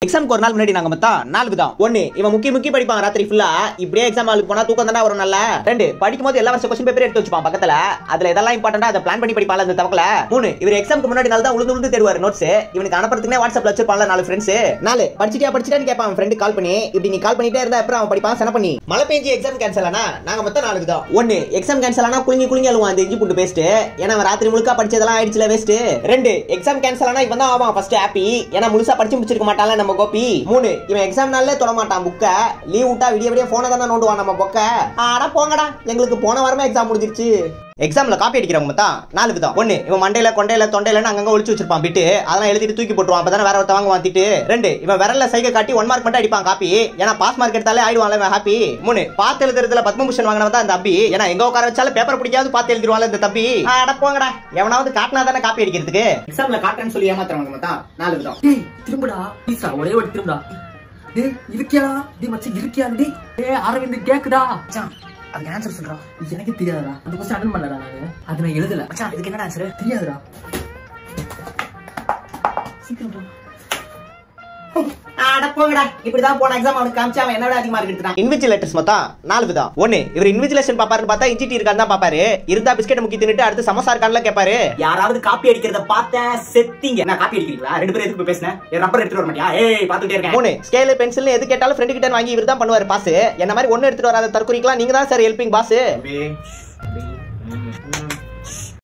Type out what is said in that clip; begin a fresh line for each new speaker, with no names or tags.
எக்ஸாம்க்கு ஒரு நாள் முன்னாடி நாங்க மொத்தம் நாலுக்கு தான் ஒன்னு இவன் முக்கிய முக்கிய படிப்பான் ராத்திரி ஃபுல்லா இப்படியே எக்ஸாம் ஹாலுக்கு போனா தூக்கம் தானே வரும் நல்லா ரெண்டு படிக்கும் போது எல்லா வருஷம் கொஸ்டின் பேப்பர் எடுத்து வச்சுப்பான் பக்கத்துல அதுல இதெல்லாம் இம்பார்ட்டண்டா அதை பிளான் பண்ணி படிப்பால அந்த தவக்கல மூணு இவர் எக்ஸாம்க்கு முன்னாடி நாள் தான் உளுந்து உளுந்து தேடுவாரு நோட்ஸ் இவனுக்கு அனுப்புறதுக்குனே வாட்ஸ்அப்ல வச்சிருப்பான்ல நாலு ஃப்ரெண்ட்ஸ் நாலு படிச்சிட்டியா படிச்சிட்டான்னு கேட்பான் அவன் ஃப்ரெண்டு கால் பண்ணி இப்படி நீ கால் பண்ணிட்டே இருந்தா அப்புறம் அவன் படிப்பான் சென பண்ணி மழை பெஞ்சு எக்ஸாம் கேன்சல் ஆனா நாங்க மொத்தம் நாலுக்கு தான் ஒன்னு எக்ஸாம் கேன்சல் ஆனா குலுங்கி குலுங்கி அழுவான் அந்த இஞ்சி புட்டு பேஸ்ட் ஏன்னா அவன் ராத்திரி முழுக்க படிச்சதெல்லாம் ஆயிடுச்சுல வேஸ்ட் ரெண்டு எக்ஸாம் கேன்சல் ஆனா இவன் தான் ஆவான் ஃபர்ஸ்ட் ஹாப்பி ஏன்னா முழுசா படிச்சு முடிச்சிருக்க மாட்டான்ல நம்ம கோபி மூணு இவன் எக்ஸாம் நாள்ல தொட மாட்டான் புக்க லீவ் விட்டா விடிய விடிய போனை தானே நோண்டுவான் நம்ம பொக்க ஆனா போங்கடா எங்களுக்கு போன வாரமே எக்ஸாம் முடிஞ்சிருச்சு எக்ஸாம்ல காப்பி அடிக்கிறவங்க தான் நாலு விதம் ஒன்னு இவன் மண்டையில கொண்டையில தொண்டையில அங்கங்க ஒளிச்சு வச்சிருப்பான் பிட்டு அதெல்லாம் எழுதிட்டு தூக்கி போட்டுருவான் அப்பதானே வேற ஒருத்த வாங்க வாங்கிட்டு ரெண்டு இவன் விரல்ல சைகை காட்டி ஒன் மார்க் மட்டும் அடிப்பான் காப்பி ஏன்னா பாஸ் மார்க் எடுத்தாலே ஆயிடுவான்ல இவன் ஹாப்பி மூணு பார்த்து எழுதுறதுல பத்மபூஷன் வாங்கினவன் தான் இந்த அபி ஏன்னா எங்க உட்கார வச்சாலும் பேப்பர் பிடிக்காது பார்த்து எழுதிருவான்ல இந்த தம்பி அட போங்கடா எவனாவது காட்டினா தானே காப்பி அடிக்கிறதுக்கு எக்ஸாம்ல காட்டுறேன்னு சொல்லி ஏமாத்துறவங்க தான் நாலு விதம்
டேய் திரும்புடா ப்ளீஸ்டா ஒரே ஒரு திரும்புடா டேய் இருக்கியாடா டேய் மச்சான் இருக்கியா டேய் டேய் அரவிந்த் கேக்குதா
மச்சான் அதுக்கு ஆன்சர் சொல்றா
எனக்கு தெரியாதுடா அந்த கொஸ்டின் அட்டன் பண்ணலடா நானு அது நான் எழுதல
மச்சான் இதுக்கு என்ன ஆன்சர்
தெரியாதுடா சீக்கிரம்
அட போங்கடா இப்படிதான் போன எக்ஸாம் அவனுக்கு காமிச்சு அவன் என்னோட அதிகமா இருக்கு இன்விஜிலேட்டர்ஸ் மொத்தம் நாலு விதம் ஒன்னு இவர் இன்விஜிலேஷன் பாப்பாருன்னு பார்த்தா இன்ஜிடி இருக்கான்னு தான் பாப்பாரு இருந்தா பிஸ்கெட் முக்கி தின்னுட்டு அடுத்து சமோசா இருக்கான்ல கேப்பாரு
யாராவது காப்பி அடிக்கிறத பார்த்தேன் செத்திங்க நான் காப்பி அடிக்கிறீங்களா ரெண்டு பேரும் எதுக்கு போய் பேசுனேன் ரப்பர் எடுத்துட்டு வர மாட்டியா ஏய் பாத்துட்டே இருக்கேன்
மூணு ஸ்கேலு பென்சில் எது கேட்டாலும் ஃப்ரெண்டு கிட்ட வாங்கி இவர் தான் பண்ணுவாரு பாஸ் என்ன மாதிரி ஒன்னு எடுத்துட்டு வராத தற்கொலைக்கெல்லாம் நீங்க தான் sir helping boss
Please, please.